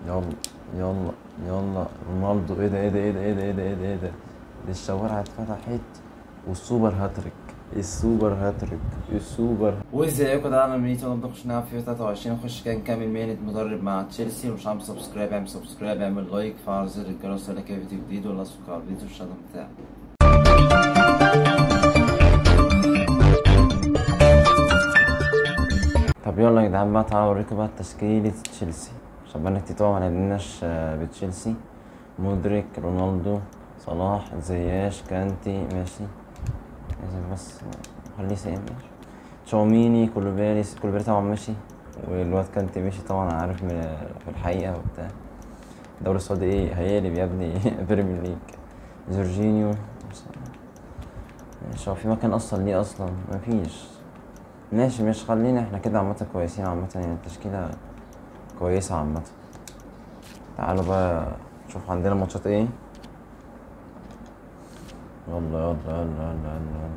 يلا يلا يلا رونالدو ايه ده ايه ده ايه ده ايه ده ايه ده ايه ده ايه ده دي الشوارع اتفتحت والسوبر هاتريك السوبر هاتريك السوبر وازيكم ده انا ميت وانا بخش نلعب فيفا 23 نخش كده نكمل مهنة مدرب مع تشيلسي ومش عامل سبسكرايب اعمل سبسكرايب اعمل لايك فعل زر الجرس لك فيديو جديد ولا اسمك على الفيديو الشغل بتاعي طب يلا يا جدعان بقى تعالوا اوريكم بقى تشكيلة تشيلسي عشان بقالنا كتير طبعا ما لعبناش آه، بتشيلسي مودريك رونالدو صلاح زياش كانتي ماشي لازم بس خليه سايق ماشي تشاوميني كولوبالي كولوبالي طبعا ماشي والواد كانتي ماشي طبعا عارف من في الحقيقة وبتاع الدوري السعودي ايه هيقلب يا ابني بريمير ليج جورجينيو ماشي هو في مكان اصلا ليه اصلا مفيش ماشي مش خلينا احنا كده عامة كويسين عامة يعني التشكيلة كويسة عامة تعالوا بقى نشوف عندنا ماتشات ايه يلا يلا يلا يلا يلا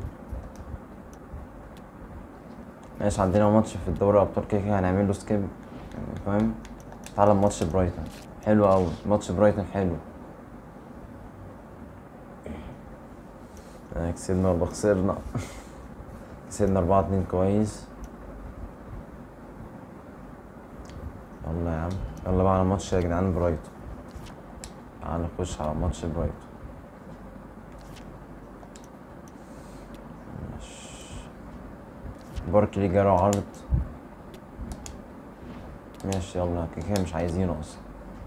ماشي عندنا ماتش في الدوري الابطال كده كده هنعمل له سكيب يعني فاهم تعالى ماتش برايتون حلو اوي ماتش برايتون حلو آه، كسبنا ولا خسرنا كسبنا أربعة اتنين كويس يلا يا عم يلا بقى على ماتش يا جدعان برايتون تعال نخش على ماتش برايتون ماشي. باركلي جرى عرض ماشي يلا كده كده مش عايزينه اصلا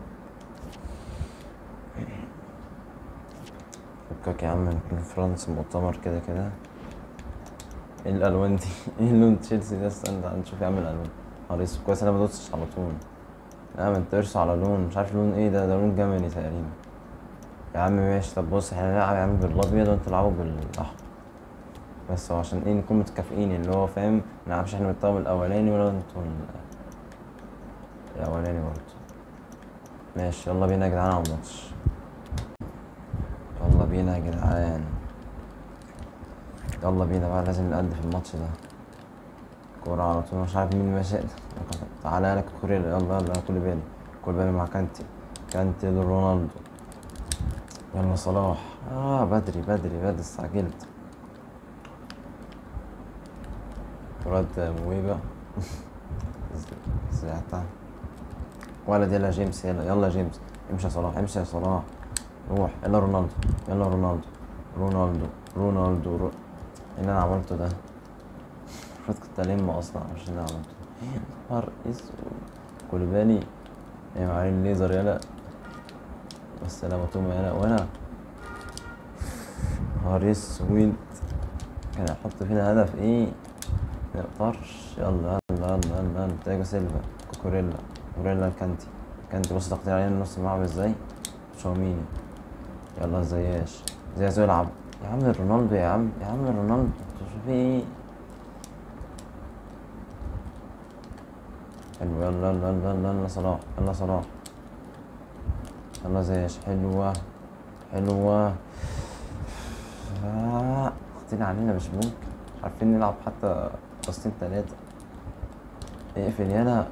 فكك يا عم من فرنسا مؤتمر كده كده ايه الالوان دي ايه لون تشيلسي ده استنى تعال نشوف يا عم الالوان نهار اسود كويس انا ما دوستش على طول لا ما انترش على لون مش عارف لون ايه ده ده لون جملي تقريبا يا عم ماشي طب بص احنا هنلعب يا عم بالابيض وانتوا تلعبوا بالاحمر بس هو عشان ايه نكون متكافئين اللي هو فاهم ما نلعبش احنا بالطقم الاولاني ولا انتوا ال- الاولاني برضه ماشي يلا بينا يا جدعان على الماتش يلا بينا يا جدعان يلا بينا بقى لازم نأدي في الماتش ده كورة على طول مش عارف مين ماشي تعالى لك كوريلا يلا يلا كل بالي كل بالي مع كانتي كانتي لرونالدو يلا صلاح اه بدري بدري بدري استعجلت رد مويبا زعتها ولد يلا جيمس يلا يلا جيمس امشي يا صلاح امشي يا صلاح روح يلا رونالدو يلا رونالدو رونالدو رونالدو رو... ايه اللي انا عملته ده المفروض كنت الم اصلا مش اللي انا عملته يا نهار اسود كولباني يا معلم الليزر يلا والسلامة توما يلا وانا نهار اسود كان هيحط فينا هدف ايه ميقدرش يلا يلا يلا يلا يلا تياجو سيلفا كوكوريلا كوكوريلا الكانتي كانتي بص تقطيع علينا نص الملعب ازاي تشاوميني يلا زياش زياش يلعب يا عم رونالدو يا عم يا عم رونالدو انتوا شوف ايه حلو يلا يلا يلا يلا يلا صلاح يلا صلاح يلا زياش حلوة حلوة آه، ضاغطين علينا مش ممكن مش عارفين نلعب حتى باصتين تلاتة اقفل يلا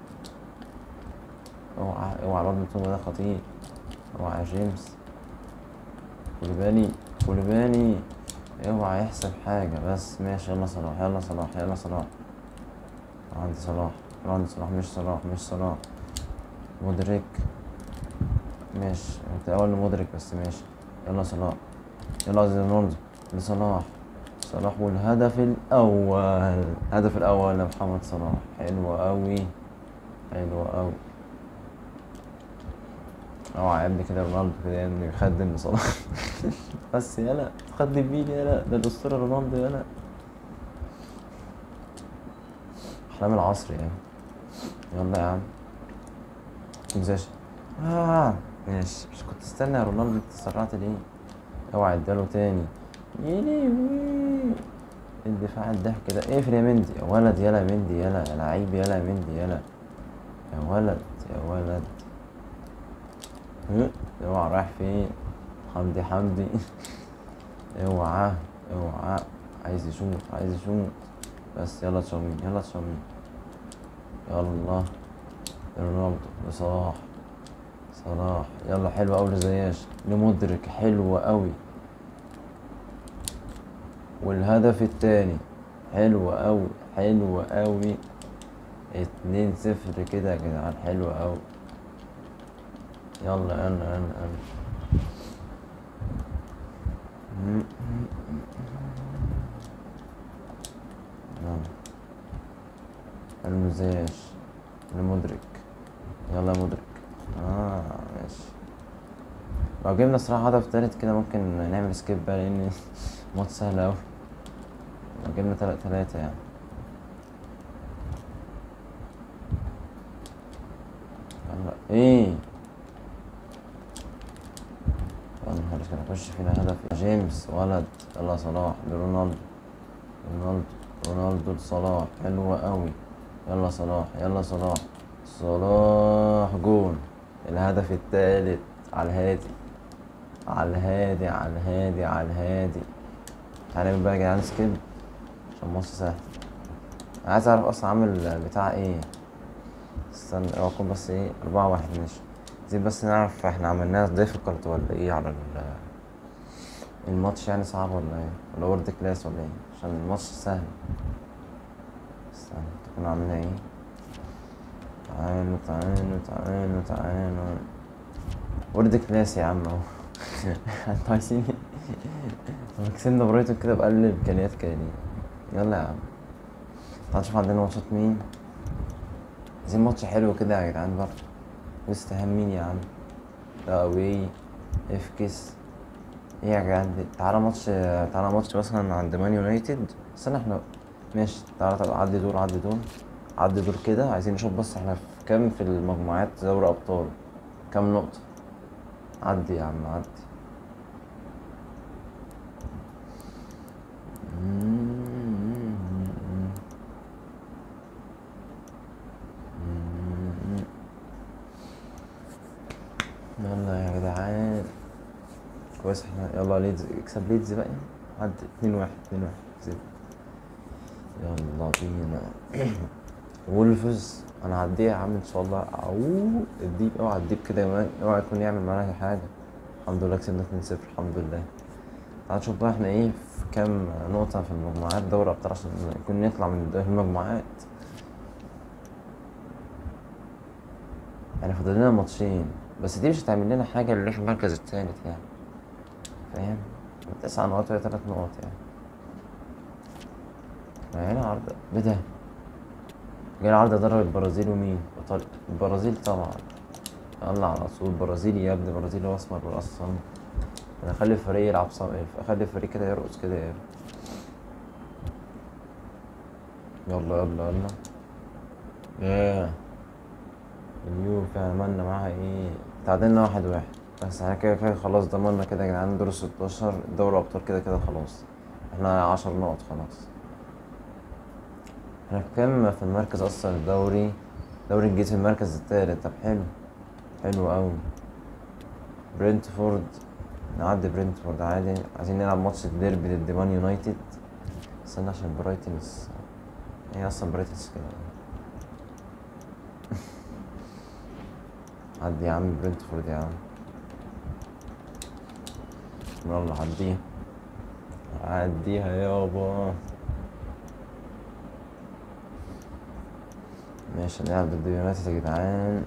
اوعى اوعى الواد بتوما ده خطير اوعى يا جيمس كوليبالي كوليبالي اوعى يحسب حاجة بس ماشي يلا صلاح يلا صلاح يلا صلاح عندي صلاح عندي صلاح مش صلاح مش صلاح مدرك ماشي انت اول مدرك بس ماشي يلا صلاح يلا زي رونالدو لصلاح صلاح والهدف الاول الهدف الاول لمحمد صلاح حلو قوي حلو قوي اوعى يا ابني كده رونالدو كده يا ابني يخدم لصلاح بس يلا تخدم مين يلا ده الاسطوره رونالدو يلا احلام العصر يعني يلا يا عم مزاش اه ماشي مش كنت استنى يا رونالدو انت سرعت ليه اوعى اداله تاني يلي الدفاع الضحك ده اقفل يا مندي يا ولد يلا مندي يلا يا لعيب يلا يا مندي يلا يا ولد يا ولد اه، اوعى رايح فين حمدي حمدي اوعى اوعى عايز يشوط عايز يشوط بس يلا تشاومين يلا تشاومين يلا رونالدو لصلاح صلاح يلا حلو قوي لزياش لمدرك حلو قوي والهدف التاني حلو قوي حلو قوي اتنين صفر كده يا جدعان حلو قوي يلا يلا يلا يلا يلا المزاج المدرك يلا يا مدرك اه ماشي لو جبنا صراحة هدف تالت كده ممكن نعمل سكيب بقى لأن الماتش سهل أوي لو جبنا تلات تلاتة يعني يلا ايه يا نهار اسود هيخش فينا هدف جيمس ولد يلا صلاح لرونالدو رونالدو رونالدو لصلاح حلوة قوي يلا صلاح يلا صلاح صلاح جون الهدف التالت على الهادي على الهادي على الهادي على الهادي هنعمل بقى يا جدعان سكيب عشان ماتش سهل انا عايز اعرف اصلا عامل بتاع ايه استنى اوعى اكون بس ايه اربعة واحد ماشي عايزين بس نعرف احنا عملناها ديفيكولت ولا ايه على ال الماتش يعني صعب ولا ايه ولا وورد كلاس ولا ايه عشان الماتش سهل استنى كنا عاملين ايه تعالوا تعالوا تعالوا تعالوا وورد كلاس يا عم اهو انتوا عايزين ايه طب كسبنا برايتون كده بأقل الامكانيات كده ليه يلا يا عم تعال نشوف عندنا ماتشات مين عايزين ماتش حلو كده يا جدعان برضه ويست هام مين يا عم ده اوي افكس ايه يا جدعان دي؟ تعالى ماتش تعالى ماتش مثلا عند مان يونايتد استنى احنا ماشي تعالى تعالى عدي دور عدي دور عدي دور كده عايزين نشوف بس احنا في كام في المجموعات دوري ابطال كام نقطة عدي يا عم عدي يلا يا جدعان كويس احنا يلا ليدز اكسب ليدز بقى عدي اتنين واحد اتنين واحد زين يلا بينا وولفز انا هعديها يا عم ان شاء الله او الديب اوعى الديب كده يا مان اوعى يكون يعمل معانا حاجه الحمد لله كسبنا 2-0 الحمد لله تعال نشوف بقى احنا ايه في كام نقطة في المجموعات دوري ابطال عشان يكون نطلع من المجموعات يعني فاضل لنا ماتشين بس دي مش هتعمل لنا حاجة اللي احنا المركز التالت يعني فاهم تسع نقاط ولا تلات نقاط يعني ما هنا عرض ايه ده جاي عرض ضرب البرازيل ومين وطل... البرازيل طبعا يلا على طول البرازيل يا ابني البرازيل هو اسمر اصلا انا اخلي الفريق يلعب صم... اخلي الفريق كده يرقص كده يا يلا يلا يلا ياه اليوفي عملنا معاها ايه تعادلنا واحد واحد بس احنا كده كده خلاص ضمنا كده يا جدعان دور ستاشر دوري ابطال كده كده خلاص احنا عشر نقط خلاص احنا كام في المركز اصلا الدوري دوري الانجليزي في المركز التالت طب حلو حلو قوي برنتفورد نعدي برنتفورد عادي عايزين نلعب ماتش الديربي ضد مان يونايتد استنى عشان برايتنز هي اصلا برايتنز كده عدي يا عم برنتفورد يا عم يلا عديها عديها يابا ماشي نلعب ضد يونايتد يا جدعان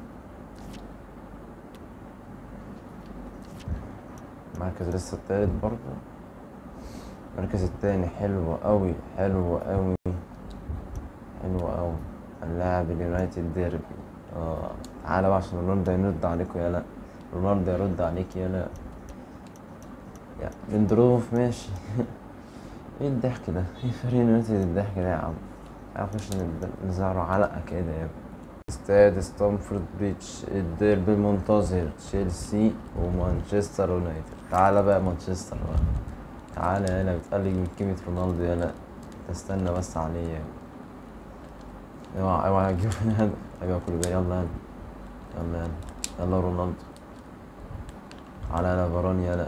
المركز لسه التالت برضه المركز التاني حلو قوي حلو قوي حلو قوي هنلاعب اليونايتد ديربي اه تعالى بقى عشان رونالدو يرد عليكم يلا رونالدو يرد عليك يلا يا ليندروف ماشي ايه الضحك ده ايه فريق يونايتد الضحك ده يا عم عارفش نزعله علقة كده يا ابني استاد ستامفورد بريدج الديربي المنتظر تشيلسي ومانشستر يونايتد تعالى بقى مانشستر بقى تعالى يلا بتقلل من قيمة رونالدو يلا تستنى بس عليه يعني اوعى اوعى تجيب هنا ايوه كله جاي يلا يلا يلا يلا يلا رونالدو تعالى يلا فران يلا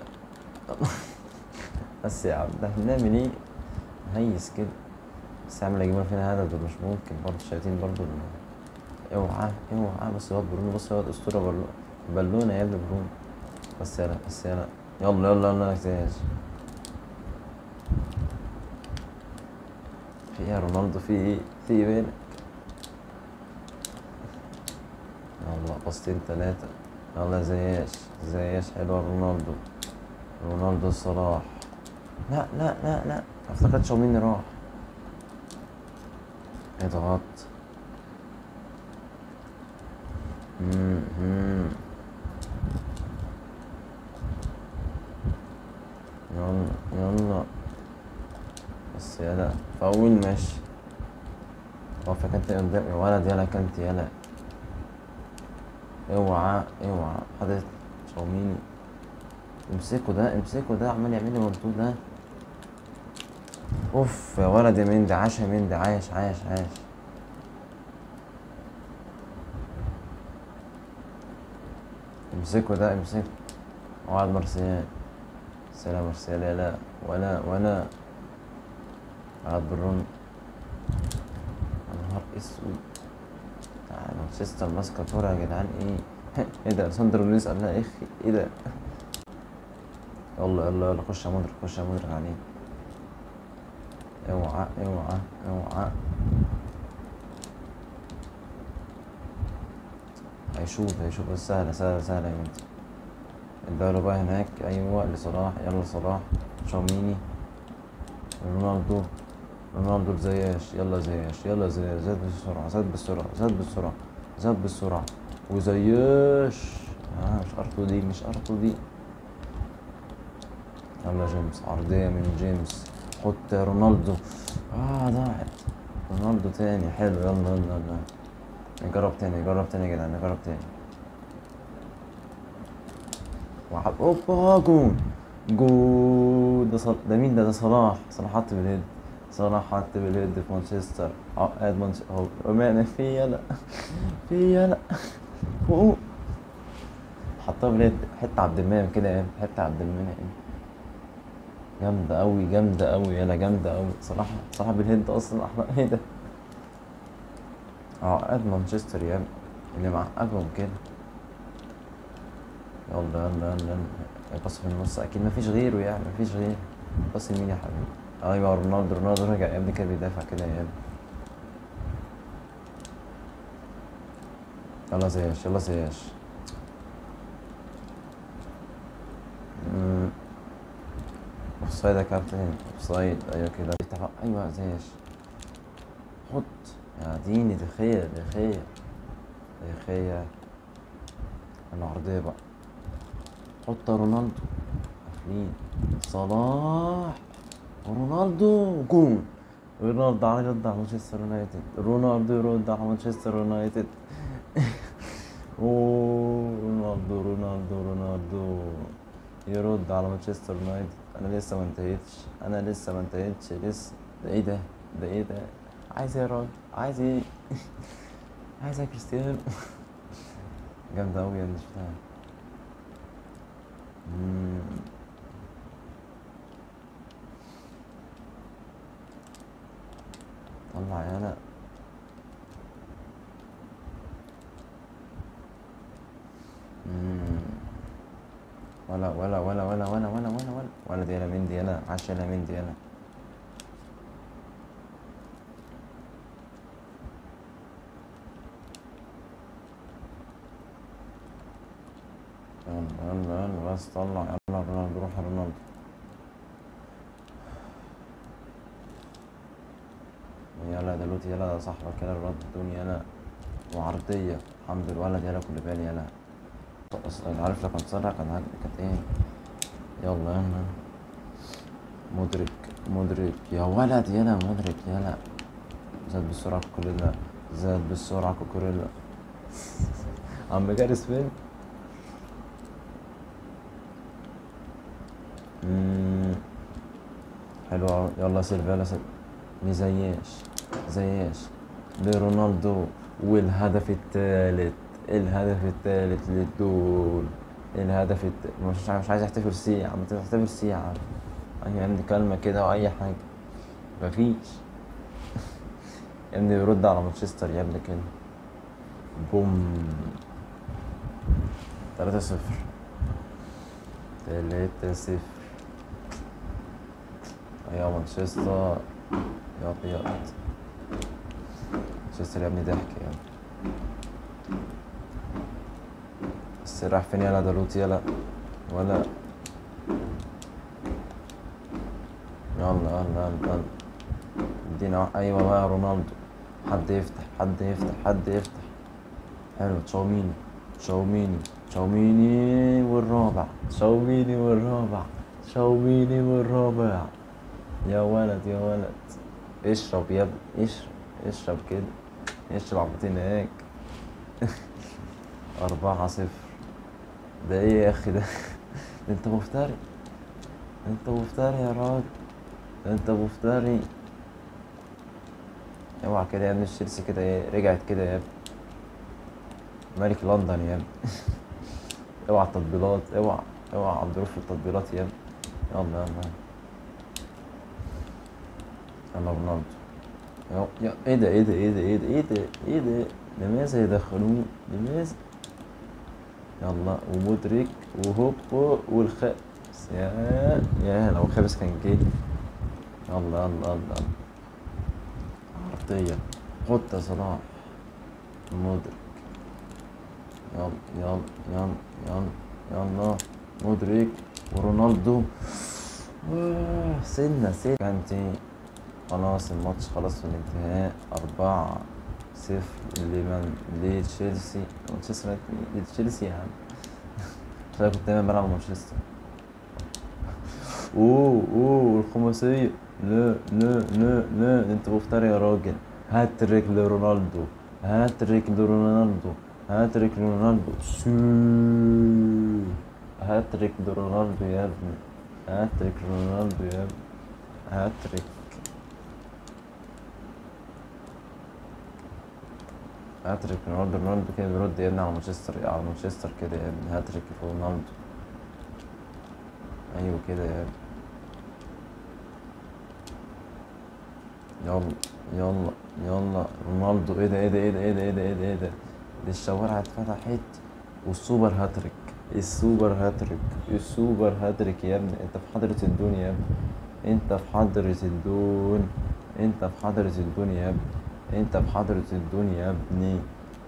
بس يا عم ده هنعمل ايه نهيس كده بس يعمل يجيبوا فينا هدف ده مش ممكن برضه الشياطين برضه اوعى اوعى بس هو برونو بص هو الاسطوره برونو بالونة يا ابني برونو بس يلا بس يلا يلا يلا يلا يا زياش في ايه يا رونالدو في ايه في ايه بالك يلا باصتين تلاتة يلا يا زياش زياش حلوة رونالدو رونالدو صلاح لا لا لا لا افتكرت شاوميني راح اضغط مم، مم. يلا يلا بس يلا فاول ماشي هو فكنت قدام يا ولد يلا كنت يلا اوعى اوعى خدت شاوميني امسكوا ده امسكوا ده عمال يعمل لي مردود ده اوف يا ولد يا مندي عاش يا مندي عاش عاش عاش امسكوا ده امسكوا وقعد مرسيال سلام مرسيال يا لا ولا ولا قعد بالرن يا نهار اسود تعال مانشستر ماسكه كوره يا جدعان ايه ايه ده ساندر لويس قال لها ايه ايه ده يلا يلا يلا خش يا مدرك خش يا مدرك عليه اوعى اوعى اوعى هيشوف هيشوف بس سهلة سهلة سهلة يا بنتي الدوري بقى هناك أيوة لصلاح يلا صلاح شاوميني رونالدو رونالدو لزياش يلا زياش يلا زياش زاد بسرعة زاد بسرعة زاد بسرعة زاد بسرعة وزياش آه مش ارتو دي مش ارتو دي يلا جيمس عرضية من جيمس خد رونالدو اه ضاعت رونالدو تاني حلو يلا يلا يلا نجرب تاني نجرب تاني يا جدعان نجرب تاني واحد اوبا جون جول ده صل... ده مين ده ده صلاح صلاح حط بالهيد صلاح حط بالهيد في مانشستر عقاد مانشستر هو رمانا في يلا في يلا فوق حطها بالهيد حتة عبد المنعم كده يا حتة عبد المنعم جامدة أوي جامدة أوي يلا جامدة أوي صراحة صراحة بالهيد أصلا أحلى إيه ده عقاد مانشستر يا ابني اللي معقدهم كده يلا يلا يلا يلا باص في النص أكيد مفيش غيره يعني مفيش غيره باص لمين يا حبيبي أيوة رونالدو رونالدو رجع يا ابني كده بيدافع كده يا ابني يلا زياش يلا زياش مم. اوفسايد يا كابتن اوفسايد ايوه كده اتفق ايوه زيش حط يا ديني دخية دخية دخية العرضية بقى حط رونالدو قافلين صلاح رونالدو جون رونالدو على يرد على مانشستر يونايتد رونالدو يرد على مانشستر يونايتد اوه رونالدو رونالدو رونالدو يرد على مانشستر يونايتد انا لسه ما انتهيتش انا لسه ما انتهيتش لسه ده ايه ده ده ايه ده عايز ايه يا راجل عايز ايه عايز ايه يا كريستيانو جامدة أوي يا شفتها مم. طلع يالا مم. ولا ولا ولا ولا ولا ولا ولا ولا ولا دي يالا مندي يالا عاش يالا مندي يالا يلا يلا يلا بس طلع يلا رونالدو روح يا رونالدو يلا دلوقتي يلا ده صاحبك يلا الواد الدنيا يلا وعرضية الحمد لله ولد يلا كل بالي يلا اصلا عارف لو كنت سرع كان عاجبني كانت ايه يلا يلا مدرك مدرك يا ولد يلا مدرك يلا زاد بالسرعة كوكوريلا زاد بالسرعة كوكوريلا عم جارس فين؟ مم. حلو أوي. يلا سيلفا يلا سيلفا مزياش زياش لرونالدو والهدف الثالث الهدف الثالث للدول الهدف الثالث مش مش عايز احتفل سي يا عم تحتفل سي يا عم اي عندي كلمة كده او اي حاجة مفيش يا ابني بيرد على مانشستر يا ابني كده بوم تلاتة صفر تلاتة صفر يا مانشستر يا ابيض مانشستر يا ابني ضحك يا ابني بس راح فين يلا دلوقتي يلا ولا يلا يلا يلا يلا ادينا واحد- ايوه بقى رونالدو حد يفتح حد يفتح حد يفتح حلو تشاوميني تشاوميني تشاوميني والرابع تشاوميني والرابع تشاوميني والرابع يا ولد يا ولد اشرب يا ابني اشرب اشرب كده اشرب عبطين هناك أربعة صفر ده ايه يا اخي ده ده انت مفتري ده انت مفتري يا راجل ده انت مفتري اوعى كده يا ابني تشيلسي كده ايه رجعت كده يا ابني ملك لندن يا ابني اوعى التطبيلات اوعى اوعى عبد الرؤوف التطبيلات يا ابني يلا يلا يلا رونالدو يلا يا ايه ده ايه ده ايه ده ايه ده ايه ده ايه ده لماذا يدخلوه لماذا يلا ومدرك وهوب والخامس يا يا لو الخامس كان جه يلا يلا يلا يلا عرضية خد يا صلاح مدرك يلا يلا يلا يلا يلا مدرك ورونالدو آه، سنة سنة كانتي خلاص الماتش خلاص في الانتهاء أربعة صفر لمن لتشيلسي مانشستر يونايتد- لتشيلسي يا عم عشان أنا كنت دايما بلعب مانشستر اوه اوه الخماسية لا لا لا لا ده انت مفتري يا راجل هاتريك لرونالدو هاتريك لرونالدو هاتريك لرونالدو سو هاتريك لرونالدو يا ابني هاتريك لرونالدو يا ابني هاتريك هاتريك رونالدو رونالدو كده بيرد يا ابني على مانشستر على مانشستر كده يا ابني هاتريك في رونالدو ايوه كده يا ابني يلا يلا يلا رونالدو ايه ده ايه ده ايه ده ايه ده ايه ده ايه ده ايه ده دي الشوارع اتفتحت والسوبر هاتريك السوبر هاتريك السوبر هاتريك يا ابني انت في حضرة الدون يا ابني انت في حضرة الدون انت في حضرة الدون يا ابني انت في حضرة الدون يا ابني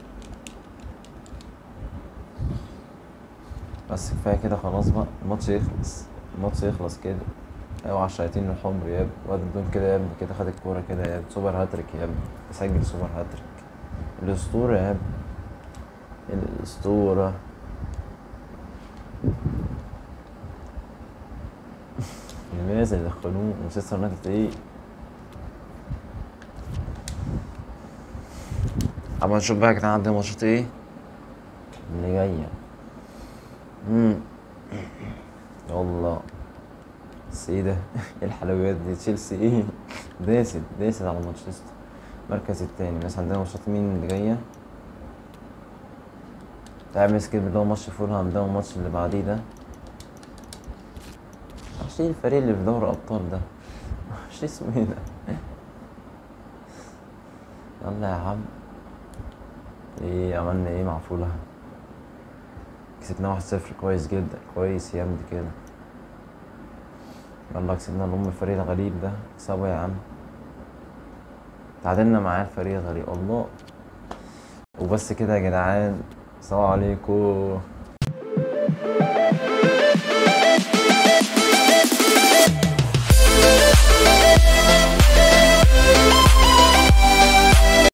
بس كفاية كده خلاص بقى الماتش يخلص الماتش يخلص كده اوعى الشياطين الحمر يا ابني واد الدون كده يا ابني كده خد الكورة كده يا ابني سوبر هاتريك يا ابني سجل سوبر هاتريك الأسطورة يا ابني الأسطورة لماذا يدخلوه مانشستر يونايتد ايه اما نشوف بقى يا جدعان عندنا ماتشات ايه اللي جاية مم. يلا بس ايه ده ايه الحلويات دي تشيلسي ايه داست داست على مانشستر المركز التاني بس عندنا ماتشات مين اللي جاية تعال مسك اللي هو ماتش فولهام ده والماتش اللي بعديه ده معرفش ايه الفريق اللي في دوري ابطال ده معرفش اسمه ايه ده يلا يا عم ايه عملنا ايه مع فولهام كسبنا واحد صفر كويس جدا كويس يا ابني كده يلا كسبنا الام الفريق الغريب ده اكسبوا يا عم تعادلنا معاه الفريق الغريب الله وبس كده يا جدعان السلام عليكم